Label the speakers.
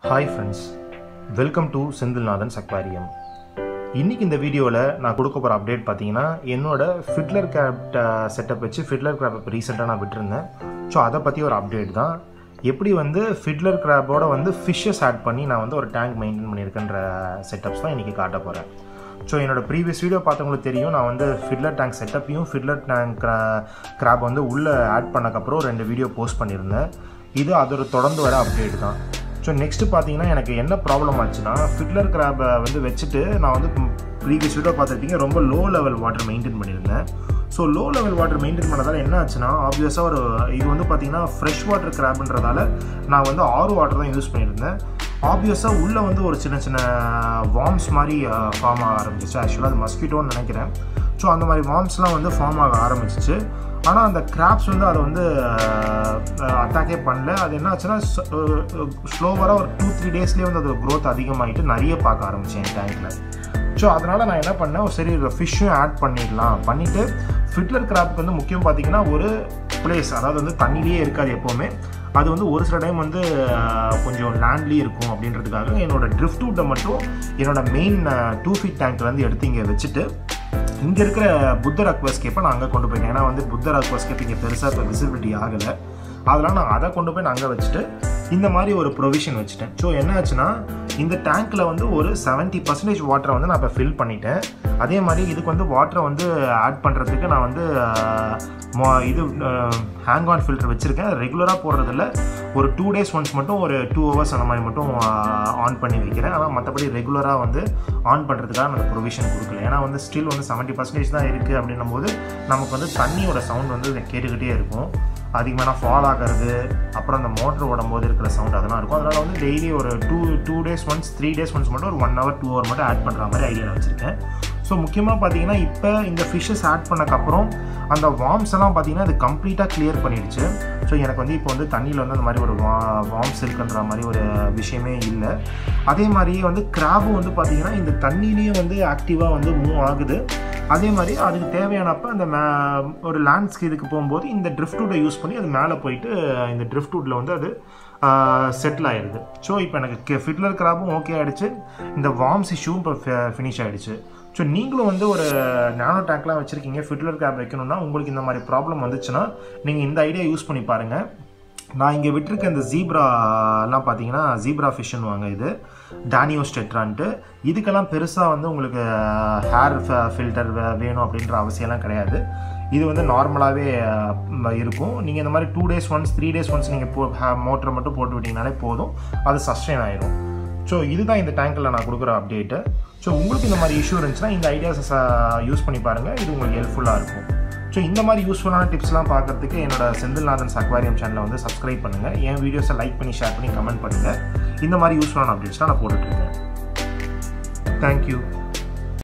Speaker 1: hi friends welcome to Senthilnathan's aquarium இன்னைக்கு இந்த வீடியோவில் நான் கொடுக்க போகிற அப்டேட் பார்த்தீங்கன்னா என்னோட ஃபிட்லர் கிராப் செட்டப் வச்சு ஃபிட்லர் கிராப் இப்போ ரீசெண்டாக நான் விட்டுருந்தேன் ஸோ அதை பற்றி ஒரு அப்டேட் தான் எப்படி வந்து ஃபிட்லர் கிராப்போட வந்து ஃபிஷ்ஷஸ் ஆட் பண்ணி நான் வந்து ஒரு டேங்க் மெயின்டைன் பண்ணியிருக்கேன்ற செட்டப்ஸ் தான் இன்றைக்கி காட்ட போகிறேன் ஸோ என்னோட ப்ரீவியஸ் வீடியோ பார்த்தவங்களுக்கு தெரியும் நான் வந்து ஃபிட்லர் டேங்க் செட்டப்பையும் ஃபிட்லர் டேங்க் கிராப் வந்து உள்ளே ஆட் பண்ணக்கப்புறம் ரெண்டு வீடியோ போஸ்ட் பண்ணியிருந்தேன் இது அதோட தொடர்ந்து வர அப்டேட் தான் ஸோ நெக்ஸ்ட்டு பார்த்தீங்கன்னா எனக்கு என்ன ப்ராப்ளம் ஆச்சுன்னா ஃபிட்லர் கிராபை வந்து வச்சுட்டு நான் வந்து ப்ரீவியஸ் வீடியோ பார்த்துருப்பீங்க ரொம்ப லோ லெவல் வாட்டர் மெயின்டைன் பண்ணியிருந்தேன் so low level water maintain பண்ணதால் என்ன ஆச்சுன்னா ஆப்வியஸாக ஒரு இது வந்து பார்த்தீங்கன்னா ஃப்ரெஷ் வாட்டர் கிராப்ன்றதால நான் வந்து ஆறு வாட்டர் தான் யூஸ் பண்ணியிருந்தேன் ஆப்வியஸாக உள்ளே வந்து ஒரு சின்ன சின்ன வார்ம்ஸ் மாதிரி ஃபார்ம் ஆக ஆரம்பிச்சிச்சு ஆக்சுவலாக அது மஸ்கிட்டோன்னு நினைக்கிறேன் ஸோ அந்த மாதிரி வார்ம்ஸ்லாம் வந்து ஃபார்ம் ஆக ஆரம்பிச்சிச்சு ஆனால் அந்த கிராப்ஸ் வந்து அதை வந்து அட்டாக்கே பண்ணல அது என்ன ஆச்சுன்னா ஸ்லோவராக ஒரு டூ த்ரீ டேஸ்லேயே வந்து அது க்ரோத் அதிகமாகிட்டு நிறைய பார்க்க ஆரம்பித்தேன் என் டேங்கில் ஸோ அதனால் நான் என்ன பண்ணேன் சரி ஃபிஷ்ஷும் ஆட் பண்ணிடலாம் பண்ணிவிட்டு ஃபிட்லர் கிராப்க்கு வந்து முக்கியம் பார்த்தீங்கன்னா ஒரு பிளேஸ் அதாவது வந்து தண்ணிலேயே இருக்காது எப்போவுமே அது வந்து ஒரு சில டைம் வந்து கொஞ்சம் லேண்ட்லேயே இருக்கும் அப்படின்றதுக்காக என்னோடய ட்ரிஃப்ட் வுட்டை மட்டும் என்னோட மெயின் டூ ஃபீட் டேங்க்கில் வந்து எடுத்து இங்கே வச்சுட்டு இங்கே இருக்கிற புத்தர் அக்வாஸ்கேப்பை நான் அங்கே கொண்டு போயிட்டேன் ஏன்னா வந்து புத்தர் அக்வாஸ்கேப் இங்கே பெருசாக இப்போ விசிபிலிட்டி ஆகலை அதெல்லாம் நான் அதை கொண்டு போய் நான் அங்கே வச்சுட்டு இந்த மாதிரி ஒரு ப்ரொவிஷன் வச்சுட்டேன் ஸோ என்ன ஆச்சுன்னா இந்த டேங்க்கில் வந்து ஒரு செவன்ட்டி பர்சன்டேஜ் வாட்டரை வந்து நான் இப்போ ஃபில் பண்ணிட்டேன் அதே மாதிரி இதுக்கு வந்து வாட்டரை வந்து ஆட் பண்ணுறதுக்கு நான் வந்து இது ஹேங் ஆன் ஃபில்டர் வச்சுருக்கேன் ரெகுலராக போடுறதில்ல ஒரு டூ டேஸ் ஒன்ஸ் மட்டும் ஒரு டூ ஹவர்ஸ் அந்த மாதிரி மட்டும் ஆன் பண்ணி வைக்கிறேன் ஆனால் மற்றபடி ரெகுலராக வந்து ஆன் பண்ணுறதுக்காக நான் ப்ரொவிஷன் கொடுக்கல ஏன்னா வந்து ஸ்டில் வந்து செவன்ட்டி பர்சன்டேஜ் தான் இருக்குது அப்படின்னும் போது நமக்கு வந்து தண்ணியோட சவுண்ட் வந்து கேட்டுக்கிட்டே இருக்கும் அதிகமான ஃபால் ஆகிறது அப்புறம் அந்த மோட்டர் ஓடும் போது இருக்கிற சவுண்ட் அதெல்லாம் இருக்கும் அதனால் வந்து டெய்லி ஒரு two two days once three days once மட்டும் ஒரு ஒன் ஹவர் டூ ஹவர் மட்டும் ஆட் பண்ணுற மாதிரி ஐடியா வச்சுருக்கேன் ஸோ முக்கியமாக பார்த்தீங்கன்னா இப்போ இந்த ஃபிஷ்ஷஸ் ஆட் பண்ணக்கப்புறம் அந்த வார்ம்ஸ் எல்லாம் பார்த்தீங்கன்னா அது கம்ப்ளீட்டாக கிளியர் பண்ணிடுச்சு ஸோ எனக்கு வந்து இப்போ வந்து தண்ணியில் வந்து அந்த மாதிரி ஒரு வா வார்ம்ஸ் இருக்குன்ற மாதிரி ஒரு விஷயமே இல்லை அதே மாதிரியே வந்து கிராபும் வந்து பார்த்தீங்கன்னா இந்த தண்ணியிலேயே வந்து ஆக்டிவாக வந்து மூவ் ஆகுது அதே மாதிரி அதுக்கு தேவையானப்போ அந்த மே ஒரு லேண்ட்ஸ்கேப்புக்கு போகும்போது இந்த ட்ரிஃப்ட்வுட்டை யூஸ் பண்ணி அது மேலே போயிட்டு இந்த ட்ரிஃப்ட்வுட்டில் வந்து அது செட்டில் ஆயிடுது ஸோ இப்போ எனக்கு ஃபிட்லர் கிராப்பும் ஓகே ஆகிடுச்சு இந்த வார்ம்ஸ் இஷ்யூவும் இப்போ ஃபினிஷ் ஆகிடுச்சு ஸோ நீங்களும் வந்து ஒரு நானோ டேங்க்லாம் வச்சுருக்கீங்க ஃபிட்லர் கேப் வைக்கணும்னா உங்களுக்கு இந்த மாதிரி ப்ராப்ளம் வந்துச்சுன்னா நீங்கள் இந்த ஐடியா யூஸ் பண்ணி பாருங்கள் நான் இங்கே விட்டுருக்க இந்த ஜீப்ராலாம் பார்த்தீங்கன்னா ஜீப்ரா ஃபிஷ்ஷுன்னு வாங்க இது டானியோ ஸ்டெட்ரான்ட்டு இதுக்கெல்லாம் பெருசாக வந்து உங்களுக்கு ஹேர் ஃபில்டர் வேணும் அப்படின்ற அவசியம்லாம் கிடையாது இது வந்து நார்மலாகவே இருக்கும் நீங்கள் இந்த மாதிரி two days once three days once நீங்கள் போ மோட்டரை மட்டும் போட்டு விட்டிங்கனாலே போதும் அது சஸ்டெயின் ஆயிடும் ஸோ இதுதான் இந்த டேங்கில் நான் கொடுக்குற அப்டேட்டு ஸோ உங்களுக்கு இந்த மாதிரி இஷ்யூ இருந்துச்சுன்னா இந்த ஐடியாஸை யூஸ் பண்ணி பாருங்கள் இது உங்களுக்கு ஹெல்ப்ஃபுல்லாக இருக்கும் ஸோ இந்த மாதிரி யூஸ்ஃபுல்லான டிப்ஸ்லாம் பார்க்குறதுக்கு என்னோட செந்தில்நாதன் அக்வாரியம் சேனலை வந்து சப்ஸ்கிரைப் பண்ணுங்கள் என் வீடியோஸை லைக் பண்ணி ஷேர் பண்ணி கமெண்ட் பண்ணுங்கள் இந்த மாதிரி யூஸ்ஃபுல்லான அப்டேட்ஸ்லாம் நான் போட்டுட்ருக்கேன் தேங்க்யூ